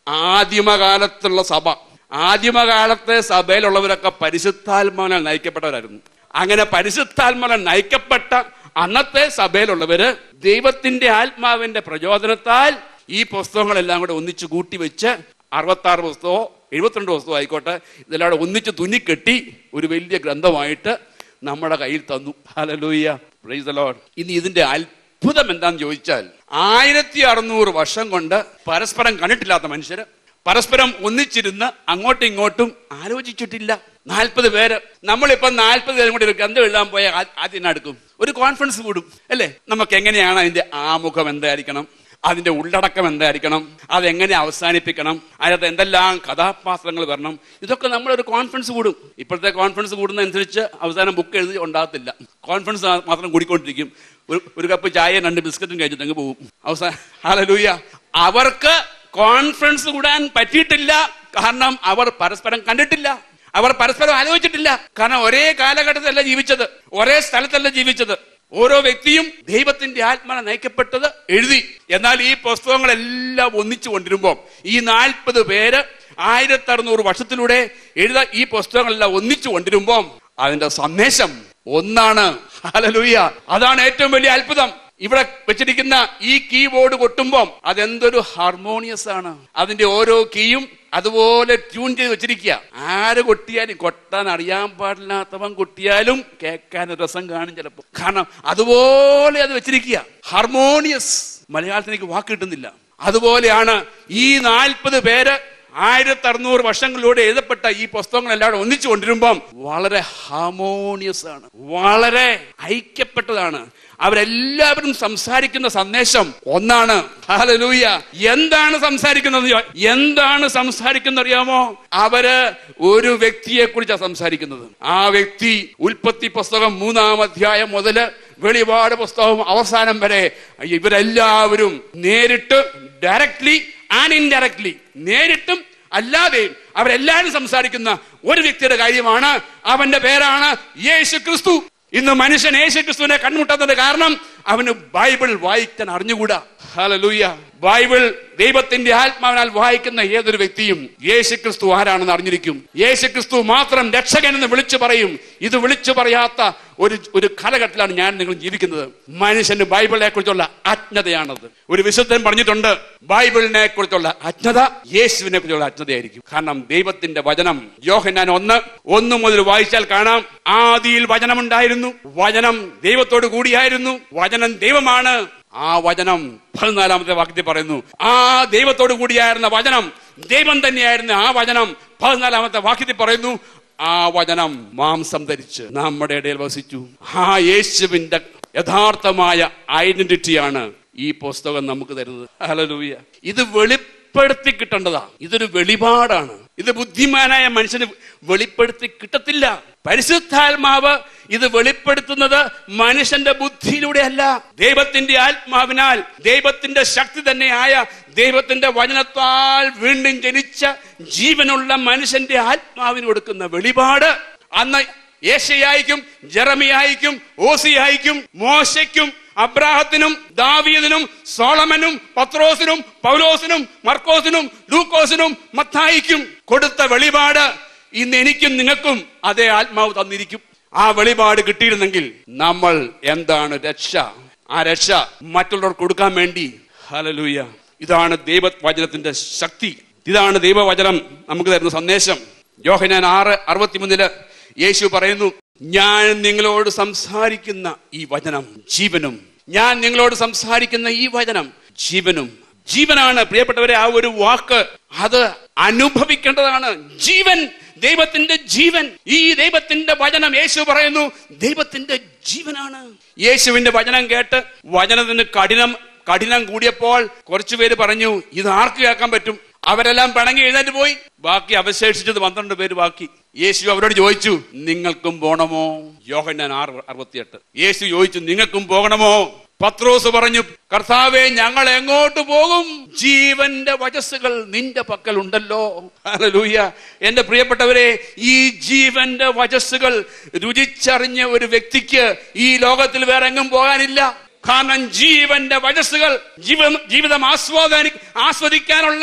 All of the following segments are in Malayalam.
ആദിമകാലത്തുള്ള സഭ ആദിമകാലത്തെ സഭയിലുള്ളവരൊക്കെ പരിശുദ്ധാത്മാവിനാൽ നയിക്കപ്പെട്ടവരായിരുന്നു അങ്ങനെ പരിശുദ്ധാത്മാവിനാൽ നയിക്കപ്പെട്ട അന്നത്തെ സഭയിലുള്ളവര് ദൈവത്തിന്റെ ആത്മാവിന്റെ പ്രചോദനത്താൽ ഈ പുസ്തകങ്ങളെല്ലാം കൂടെ ഒന്നിച്ചു കൂട്ടി വെച്ച് അറുപത്തി ആറ് പുസ്തകമോ എഴുപത്തിരണ്ട് പുസ്തകമോ ആയിക്കോട്ടെ ഇതെല്ലാം കൂടെ ഒന്നിച്ച് തുന്നിക്കെട്ടി ഒരു വലിയ ഗ്രന്ഥമായിട്ട് നമ്മുടെ കയ്യിൽ തന്നു ഹലലൂയ പ്രൈസ് ദ ലോർഡ് ഇനി ഇതിന്റെ അത്ഭുതം എന്താന്ന് ചോദിച്ചാൽ ആയിരത്തി അറുന്നൂറ് വർഷം കൊണ്ട് പരസ്പരം കണ്ടിട്ടില്ലാത്ത മനുഷ്യര് പരസ്പരം ഒന്നിച്ചിരുന്ന് അങ്ങോട്ടും ഇങ്ങോട്ടും ആലോചിച്ചിട്ടില്ല നാൽപ്പത് പേര് നമ്മളിപ്പം നാൽപ്പത് പേരും കൂടി ഒരു ഗ്രന്ഥം എഴുതാൻ പോയാൽ ആ- ആദ്യം എന്നാ എടുക്കും ഒരു കോൺഫറൻസ് കൂടും അല്ലേ നമുക്ക് എങ്ങനെയാണ് അതിന്റെ ആമുഖം എന്തായിരിക്കണം അതിന്റെ ഉള്ളടക്കം എന്തായിരിക്കണം അതെങ്ങനെ അവസാനിപ്പിക്കണം അതിനകത്ത് എന്തെല്ലാം കഥാപാത്രങ്ങൾ വരണം ഇതൊക്കെ നമ്മളൊരു കോൺഫറൻസ് കൂടും ഇപ്പോഴത്തെ കോൺഫറൻസ് കൂടുന്നതനുസരിച്ച് അവസാനം ബുക്ക് എഴുതി ഉണ്ടാകത്തില്ല കോൺഫറൻസ് മാ- മാത്രം കൂടിക്കൊണ്ടിരിക്കും ഒരു ഒരു കപ്പ് ചായയും രണ്ട് ബിസ്ക്കറ്റും കഴിച്ചിട്ട് അങ്ങ് പോകും അവസാനം ഹാലലൂയ അവർക്ക് കോൺഫറൻസ് കൂടാൻ പറ്റിയിട്ടില്ല കാരണം അവർ പരസ്പരം കണ്ടിട്ടില്ല അവർ പരസ്പരം ആലോചിച്ചിട്ടില്ല കാരണം ഒരേ കാലഘട്ടത്തിലല്ല ജീവിച്ചത് ഒരേ സ്ഥലത്തല്ല ജീവിച്ചത് ഓരോ വ്യക്തിയും ദൈവത്തിന്റെ ആത്മാനെ നയിക്കപ്പെട്ടത് എഴുതി എന്നാൽ ഈ പുസ്തകങ്ങളെല്ലാം ഒന്നിച്ചു കൊണ്ടിരുമ്പോൾ ഈ നാൽപ്പത് പേര് ആയിരത്തി അറുന്നൂറ് വർഷത്തിലൂടെ എഴുതാ ഈ പുസ്തകങ്ങളെല്ലാം ഒന്നിച്ചു കൊണ്ടിരുമ്പോൾ അതിന്റെ സന്ദേശം ഒന്നാണ് ഹല്ലേലൂയ അതാണ് ഏറ്റവും വലിയ അത്ഭുതം ഇവിടെ വെച്ചിരിക്കുന്ന ഈ കീബോർഡ് കൊട്ടുമ്പോൾ അതെന്തൊരു ഹാർമോണിയസ് ആണ് അതിന്റെ ഓരോ കീയും അതുപോലെ ട്യൂൺ ചെയ്ത് വെച്ചിരിക്കുക ആര് കൊട്ടിയാലും കൊട്ടാൻ അറിയാൻ പാടില്ലാത്തവൻ കൊട്ടിയാലും കേൾക്കാൻ ഒരു രസം കാണും ചിലപ്പോൾ കാരണം അതുപോലെ അത് വെച്ചിരിക്കുക ഹാർമോണിയസ് മലയാളത്തിൽ എനിക്ക് വാക്ക് കിട്ടുന്നില്ല അതുപോലെയാണ് ഈ നാൽപ്പത് പേര് ആയിരത്തി അറുന്നൂറ് വർഷങ്ങളിലൂടെ എഴുതപ്പെട്ട ഈ പുസ്തകങ്ങളെല്ലാം കൂടെ ഒന്നിച്ചു കൊണ്ടിരുമ്പം വളരെ ഹാർമോണിയസ് ആണ് വളരെ ഐക്യപ്പെട്ടതാണ് അവരെല്ലാവരും സംസാരിക്കുന്ന സന്ദേശം ഒന്നാണ് ഹല്ലേലൂയ എന്താണ് സംസാരിക്കുന്നത് എന്ന് ചോ- എന്താണ് സംസാരിക്കുന്നത് അറിയാമോ അവര് ഒരു വ്യക്തിയെ കുറിച്ചാണ് സംസാരിക്കുന്നത് ആ വ്യക്തി ഉൽപ്പത്തി പുസ്തകം മൂന്നാം അധ്യായം മുതല് വെളിപാട് പുസ്തകം അവസാനം വരെ ഇവരെല്ലാവരും നേരിട്ട് ഡയറക്ട്ലി ആൻഡ് ഇൻഡയറക്ട്ലി നേരിട്ടും അല്ലാതെയും അവരെല്ലാവരും സംസാരിക്കുന്ന ഒരു വ്യക്തിയുടെ കാര്യമാണ് അവന്റെ പേരാണ് യേശു ക്രിസ്തു ഇന്ന് മനുഷ്യൻ യേശു ക്രിസ്തുവിനെ കൺമുട്ടാത്തതിന്റെ കാരണം അവന് ബൈബിൾ വായിക്കാൻ അറിഞ്ഞുകൂടാ ഹല്ലേലൂയ ബൈബിൾ ദൈവത്തിന്റെ ആത്മാവിനാൽ വായിക്കുന്ന ഏതൊരു വ്യക്തിയും യേശു ക്രിസ്തു ആരാണെന്ന് അറിഞ്ഞിരിക്കും യേശു ക്രിസ്തു മാത്രം രക്ഷകൻ എന്ന് വിളിച്ചു പറയും ഇത് വിളിച്ചു പറയാത്ത ഒരു ഒരു കാലഘട്ടത്തിലാണ് ഞാൻ നിങ്ങൾ ജീവിക്കുന്നത് മനുഷ്യന് ബൈബിളിനെ കുറിച്ചുള്ള അജ്ഞതയാണത് ഒരു വിശുദ്ധൻ പറഞ്ഞിട്ടുണ്ട് ബൈബിളിനെ കുറിച്ചുള്ള അജ്ഞത യേശുവിനെ കുറിച്ചുള്ള അജ്ഞതയായിരിക്കും കാരണം ദൈവത്തിന്റെ വചനം യോഹന്നാൻ ഒന്ന് ഒന്ന് മുതൽ വായിച്ചാൽ കാണാം ആദിയിൽ വചനമുണ്ടായിരുന്നു വചനം ദൈവത്തോട് കൂടിയായിരുന്നു വചനം ദൈവമാണ് ആ വചനം പതിനാലാമത്തെ വാക്യത്തിൽ പറയുന്നു ആ ദൈവത്തോട് കൂടിയായിരുന്ന വചനം ദൈവം തന്നെയായിരുന്ന ആ വചനം പതിനാലാമത്തെ വാക്യത്തിൽ പറയുന്നു ആ വചനം മാംസം ധരിച്ച് നമ്മുടെ ഇടയിൽ വസിച്ചു ആ യേശുവിന്റെ യഥാർത്ഥമായ ഐഡന്റിറ്റിയാണ് ഈ പുസ്തകം നമുക്ക് തരുന്നത് ഹല്ലേലൂയ ഇത് വെളിപ്പെടുത്തി കിട്ടേണ്ടതാ ഇതൊരു വെളിപാടാണ് ഇത് ബുദ്ധിമാനായ മനുഷ്യന് വെളിപ്പെടുത്തി കിട്ടത്തില്ല പരിശുദ്ധാത്മാവ് ഇത് വെളിപ്പെടുത്തുന്നത് മനുഷ്യന്റെ ബുദ്ധിയിലൂടെ അല്ല ദൈവത്തിന്റെ ആത്മാവിനാൽ ദൈവത്തിന്റെ ശക്തി തന്നെയായ ദൈവത്തിന്റെ വചനത്താൽ വീണ്ടും ജനിച്ച ജീവനുള്ള മനുഷ്യന്റെ ആത്മാവിന് കൊടുക്കുന്ന വെളിപാട് അന്ന് ഏഷ്യയായിക്കും ജെറമിയായിക്കും ഓസിയായിക്കും മോശയ്ക്കും അബ്രാഹത്തിനും ദാവീദിനും സോളമനും പത്രോസിനും പൗലോസിനും മർക്കോസിനും ലൂക്കോസിനും മത്തായിക്കും കൊടുത്ത വെളിപാട് ഇന്ന് എനിക്കും നിങ്ങൾക്കും അതേ ആത്മാവ് തന്നിരിക്കും ആ വെളിപാട് കിട്ടിയിരുന്നെങ്കിൽ നമ്മൾ എന്താണ് രക്ഷ ആ രക്ഷ മറ്റുള്ളവർക്ക് കൊടുക്കാൻ വേണ്ടി ഹലലൂയ ഇതാണ് ദൈവവചനത്തിന്റെ ശക്തി ഇതാണ് ദൈവവചനം നമുക്ക് തരുന്ന സന്ദേശം യോഹനാൻ ആറ് അറുപത്തിമൂന്നില് യേശു പറയുന്നു ഞാൻ നിങ്ങളോട് സംസാരിക്കുന്ന ഈ വചനം ജീവനും ഞാൻ നിങ്ങളോട് സംസാരിക്കുന്ന ഈ വചനം ജീവനും ജീവനാണ് പ്രിയപ്പെട്ടവരെ ആ ഒരു വാക്ക് അത് അനുഭവിക്കേണ്ടതാണ് ജീവൻ ദൈവത്തിന്റെ ജീവൻ ഈ ദൈവത്തിന്റെ വചനം യേശു പറയുന്നു ദൈവത്തിന്റെ ജീവനാണ് യേശുവിന്റെ വചനം കേട്ട് വചനത്തിന് കഠിനം കഠിനം കൂടിയപ്പോൾ കുറച്ചുപേര് പറഞ്ഞു ഇത് ആർക്ക് കേൾക്കാൻ പറ്റും അവരെല്ലാം പിണങ്ങി എഴുന്നേറ്റ് പോയി ബാക്കി അവശേഷിച്ചത് പന്ത്രണ്ട് പേര് ബാക്കി യേശു അവരോട് ചോദിച്ചു നിങ്ങൾക്കും പോണമോ യോഹന്നാൻ ആറ് അറുപത്തിയെട്ട് യേശു ചോദിച്ചു നിങ്ങൾക്കും പോകണമോ പത്രോസ് പറഞ്ഞു കർത്താവെ ഞങ്ങൾ എങ്ങോട്ട് പോകും ജീവന്റെ വചസ്സുകൾ നിന്റെ പക്കൽ ഉണ്ടല്ലോ ഹല്ലേലൂയ എന്റെ പ്രിയപ്പെട്ടവരെ ഈ ജീവന്റെ വചസ്സുകൾ രുചിച്ചറിഞ്ഞ ഒരു വ്യക്തിക്ക് ഈ ലോകത്തിൽ വേറെ എങ്ങും പോകാനില്ല കാരണം ജീവന്റെ വചസ്സുകൾ ജീവ ജീവിതം ആസ്വാദനി ആസ്വദിക്കാനുള്ള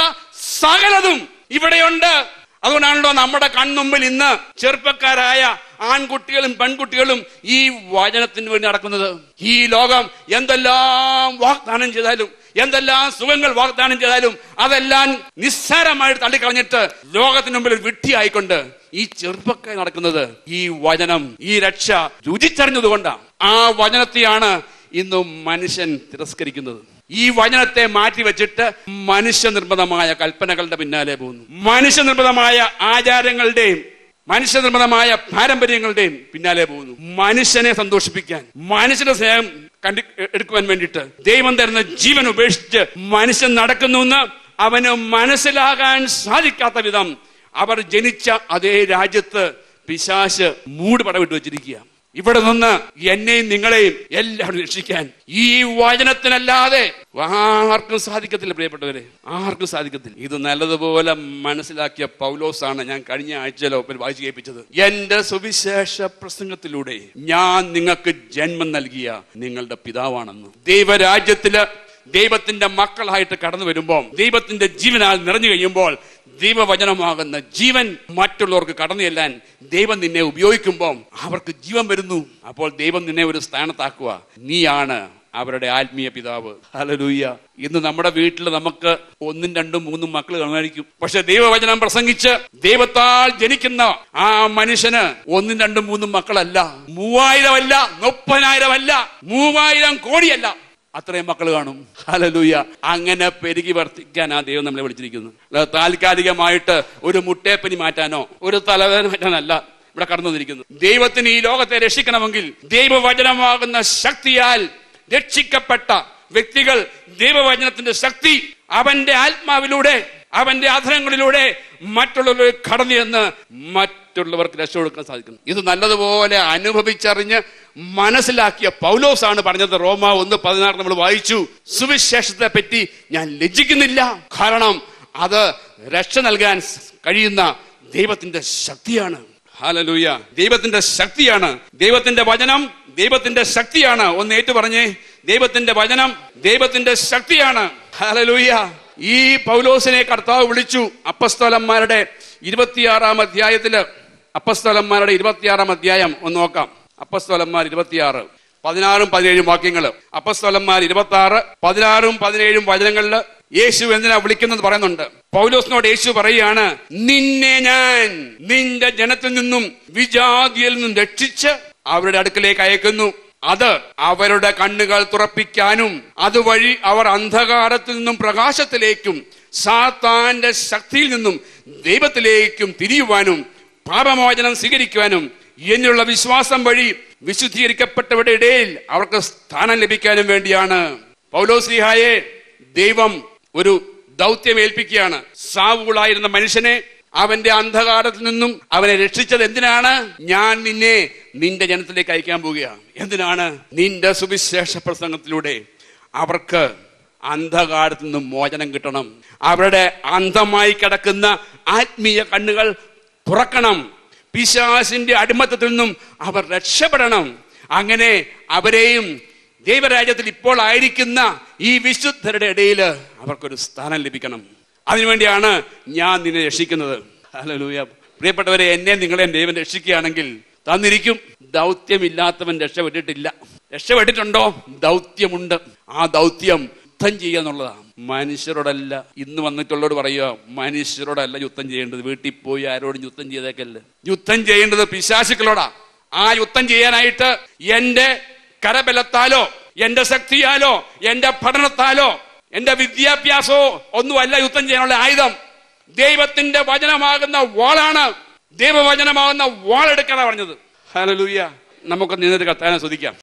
സകലതും ഇവിടെയുണ്ട് അതുകൊണ്ടാണല്ലോ നമ്മുടെ കൺമുമ്പിൽ ഇന്ന് ചെറുപ്പക്കാരായ ആൺകുട്ടികളും പെൺകുട്ടികളും ഈ വചനത്തിന് വേണ്ടി നടക്കുന്നത് ഈ ലോകം എന്തെല്ലാം വാഗ്ദാനം ചെയ്താലും എന്തെല്ലാം സുഖങ്ങൾ വാഗ്ദാനം ചെയ്താലും അതെല്ലാം നിസ്സാരമായിട്ട് തള്ളിക്കളഞ്ഞിട്ട് ലോകത്തിന് മുമ്പിൽ വിഡ്ഢിയായിക്കൊണ്ട് ഈ ചെറുപ്പക്കാർ നടക്കുന്നത് ഈ വചനം ഈ രക്ഷ രുചിച്ചറിഞ്ഞതുകൊണ്ടാണ് ആ വചനത്തെയാണ് ഇന്ന് മനുഷ്യൻ തിരസ്കരിക്കുന്നത് ഈ വചനത്തെ മാറ്റി വെച്ചിട്ട് മനുഷ്യനിർമ്മിതമായ കൽപ്പനകളുടെ പിന്നാലെ പോകുന്നു മനുഷ്യനിർമ്മിതമായ ആചാരങ്ങളുടെയും മനുഷ്യനിർമ്മിതമായ പാരമ്പര്യങ്ങളുടെയും പിന്നാലെ പോകുന്നു മനുഷ്യനെ സന്തോഷിപ്പിക്കാൻ മനുഷ്യന്റെ സ്നേഹം കണ്ടു എടുക്കുവാൻ വേണ്ടിയിട്ട് ദൈവം തരുന്ന ജീവൻ ഉപേക്ഷിച്ച് മനുഷ്യൻ നടക്കുന്നു എന്ന് അവന് മനസ്സിലാകാൻ സാധിക്കാത്ത വിധം അവർ ജനിച്ച അതേ രാജ്യത്ത് പിശാശ് മൂട് പടവിട്ട് വെച്ചിരിക്കുക ഇവിടെ നിന്ന് എന്നെയും നിങ്ങളെയും എല്ലാവരും രക്ഷിക്കാൻ ഈ വചനത്തിനല്ലാതെ ആർക്കും സാധിക്കത്തില്ല പ്രിയപ്പെട്ടവരെ ആർക്കും സാധിക്കത്തില്ല ഇത് നല്ലതുപോലെ മനസ്സിലാക്കിയ പൗലോസാണ് ഞാൻ കഴിഞ്ഞ ആഴ്ചയിലോ ഒരു വായിച്ചു കേൾപ്പിച്ചത് എന്റെ സുവിശേഷ പ്രസംഗത്തിലൂടെ ഞാൻ നിങ്ങൾക്ക് ജന്മം നൽകിയ നിങ്ങളുടെ പിതാവാണെന്ന് ദൈവരാജ്യത്തില് ദൈവത്തിന്റെ മക്കളായിട്ട് കടന്നു വരുമ്പോൾ ദൈവത്തിന്റെ ജീവനാൽ നിറഞ്ഞു കഴിയുമ്പോൾ ദൈവവചനമാകുന്ന ജീവൻ മറ്റുള്ളവർക്ക് കടന്നു ചെല്ലാൻ ദൈവം നിന്നെ ഉപയോഗിക്കുമ്പോൾ അവർക്ക് ജീവൻ വരുന്നു അപ്പോൾ ദൈവം നിന്നെ ഒരു സ്ഥാനത്താക്കുക നീയാണ് അവരുടെ ആത്മീയ പിതാവ് ഹലലൂയ്യ ഇന്ന് നമ്മുടെ വീട്ടിൽ നമുക്ക് ഒന്നും രണ്ടും മൂന്നും മക്കൾ കാണുമായിരിക്കും പക്ഷെ ദൈവവചനം പ്രസംഗിച്ച് ദൈവത്താൽ ജനിക്കുന്ന ആ മനുഷ്യന് ഒന്നും രണ്ടും മൂന്നും മക്കളല്ല മൂവായിരം അല്ല മുപ്പതിനായിരം അല്ല മൂവായിരം കോടിയല്ല അത്രയും മക്കൾ കാണും ഹലലൂയ അങ്ങനെ പെരുകി വർത്തിക്കാൻ ആ ദൈവം നമ്മളെ വിളിച്ചിരിക്കുന്നു അല്ലാതെ താൽക്കാലികമായിട്ട് ഒരു മുട്ടേപ്പനി മാറ്റാനോ ഒരു തലവേദന മാറ്റാനല്ല ഇവിടെ കടന്നു വന്നിരിക്കുന്നു ദൈവത്തിന് ഈ ലോകത്തെ രക്ഷിക്കണമെങ്കിൽ ദൈവവചനമാകുന്ന ശക്തിയാൽ രക്ഷിക്കപ്പെട്ട വ്യക്തികൾ ദൈവവചനത്തിന്റെ ശക്തി അവന്റെ ആത്മാവിലൂടെ അവന്റെ അധരങ്ങളിലൂടെ മറ്റുള്ളവർ കടന്നു ചെന്ന് മറ്റുള്ളവർക്ക് രക്ഷ കൊടുക്കാൻ സാധിക്കുന്നു ഇത് നല്ലതുപോലെ അനുഭവിച്ചറിഞ്ഞ് മനസ്സിലാക്കിയ പൗലോസാണ് പറഞ്ഞത് റോമ ഒന്ന് പതിനാറ് നമ്മൾ വായിച്ചു സുവിശേഷത്തെ പറ്റി ഞാൻ ലജ്ജിക്കുന്നില്ല കാരണം അത് രക്ഷ നൽകാൻ കഴിയുന്ന ദൈവത്തിന്റെ ശക്തിയാണ് ഹാലലൂയ ദൈവത്തിന്റെ ശക്തിയാണ് ദൈവത്തിന്റെ വചനം ദൈവത്തിന്റെ ശക്തിയാണ് ഒന്ന് ഏറ്റു പറഞ്ഞേ ദൈവത്തിന്റെ വചനം ദൈവത്തിന്റെ ശക്തിയാണ് ഹാലലൂയ ഈ പൗലോസിനെ കർത്താവ് വിളിച്ചു അപ്പസ്തോലന്മാരുടെ ഇരുപത്തിയാറാം അധ്യായത്തില് അപ്പസ്തോലന്മാരുടെ ഇരുപത്തിയാറാം അധ്യായം ഒന്ന് നോക്കാം അപ്പസ്തോലന്മാർ ഇരുപത്തിയാറ് പതിനാറും പതിനേഴും വാക്യങ്ങൾ അപ്പസ്തോലന്മാർ ഇരുപത്തി ആറ് പതിനാറും പതിനേഴും വചനങ്ങളിൽ യേശു എന്തിനാ വിളിക്കുന്നത് പറയുന്നുണ്ട് പൗലോസിനോട് യേശു പറയുകയാണ് നിന്നെ ഞാൻ നിന്റെ ജനത്തിൽ നിന്നും വിജാതിയിൽ നിന്നും രക്ഷിച്ച് അവരുടെ അടുക്കലേക്ക് അയക്കുന്നു അത് അവരുടെ കണ്ണുകൾ തുറപ്പിക്കാനും അതുവഴി അവർ അന്ധകാരത്തിൽ നിന്നും പ്രകാശത്തിലേക്കും സാത്താന്റെ ശക്തിയിൽ നിന്നും ദൈവത്തിലേക്കും തിരിയുവാനും പാപമോചനം സ്വീകരിക്കുവാനും എന്നുള്ള വിശ്വാസം വഴി വിശുദ്ധീകരിക്കപ്പെട്ടവരുടെ ഇടയിൽ അവർക്ക് സ്ഥാനം ലഭിക്കാനും വേണ്ടിയാണ് പൗലോസ്ലിഹായെ ദൈവം ഒരു ദൗത്യം ഏൽപ്പിക്കുകയാണ് സാവുകളായിരുന്ന മനുഷ്യനെ അവന്റെ അന്ധകാരത്തിൽ നിന്നും അവനെ രക്ഷിച്ചത് എന്തിനാണ് ഞാൻ നിന്നെ നിന്റെ ജനത്തിലേക്ക് അയക്കാൻ പോവുകയാണ് എന്തിനാണ് നിന്റെ സുവിശേഷ പ്രസംഗത്തിലൂടെ അവർക്ക് അന്ധകാരത്തിൽ നിന്നും മോചനം കിട്ടണം അവരുടെ അന്ധമായി കിടക്കുന്ന ആത്മീയ കണ്ണുകൾ തുറക്കണം പിശാസിന്റെ അടിമത്തത്തിൽ നിന്നും അവർ രക്ഷപ്പെടണം അങ്ങനെ അവരെയും ദൈവരാജ്യത്തിൽ ഇപ്പോൾ ആയിരിക്കുന്ന ഈ വിശുദ്ധരുടെ ഇടയിൽ അവർക്കൊരു സ്ഥാനം ലഭിക്കണം അതിനുവേണ്ടിയാണ് ഞാൻ നിന്നെ രക്ഷിക്കുന്നത് ഹല്ലേലൂയ പ്രിയപ്പെട്ടവരെ എന്നെ നിങ്ങളെ ദൈവം രക്ഷിക്കുകയാണെങ്കിൽ തന്നിരിക്കും ദൗത്യമില്ലാത്തവൻ രക്ഷപ്പെട്ടിട്ടില്ല രക്ഷപ്പെട്ടിട്ടുണ്ടോ ദൗത്യമുണ്ട് ആ ദൗത്യം യുദ്ധം ചെയ്യുക എന്നുള്ളതാണ് മനുഷ്യരോടല്ല ഇന്ന് വന്നിട്ടുള്ളവരോട് പറയുക മനുഷ്യരോടല്ല യുദ്ധം ചെയ്യേണ്ടത് വീട്ടിൽ പോയി ആരോടും യുദ്ധം ചെയ്തേക്കല്ല യുദ്ധം ചെയ്യേണ്ടത് പിശാശുക്കളോടാ ആ യുദ്ധം ചെയ്യാനായിട്ട് എന്റെ കരബലത്താലോ എന്റെ ശക്തിയാലോ എന്റെ പഠനത്താലോ എന്റെ വിദ്യാഭ്യാസമോ ഒന്നുമല്ല യുദ്ധം ചെയ്യാനുള്ള ആയുധം ദൈവത്തിന്റെ വചനമാകുന്ന വാളാണ് ദൈവവചനമാകുന്ന വാളെടുക്കാനാണ് പറഞ്ഞത് ഹല്ലേലൂയ നമുക്ക് നിന്നിട്ട് കത്താനെ ശ്രദ്ധിക്കാം